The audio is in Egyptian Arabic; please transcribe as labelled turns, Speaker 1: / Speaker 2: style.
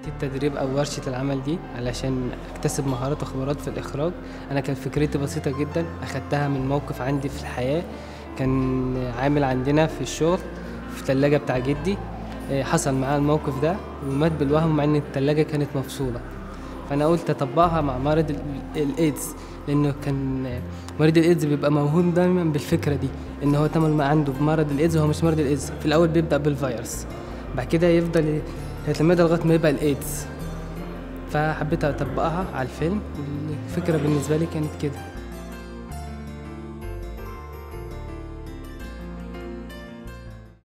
Speaker 1: دي التدريب او ورشه العمل دي علشان اكتسب مهارات وخبرات في الاخراج انا كانت فكرتي بسيطه جدا اخدتها من موقف عندي في الحياه كان عامل عندنا في الشغل في الثلاجه بتاع جدي آه، حصل معاه الموقف ده ومات بالوهم مع ان الثلاجه كانت مفصوله فانا قلت اطبقها مع مرض ال- الايدز لانه كان مريض الايدز بيبقى موهوم دايما بالفكره دي ان هو تمل ما عنده بمرض الايدز وهو مش مرض الايدز في الاول بيبدا بالفيروس بعد كده يفضل يتمدى لغايه ما يبقى الايدز فحبيت اطبقها على الفيلم الفكره بالنسبه لي كانت كده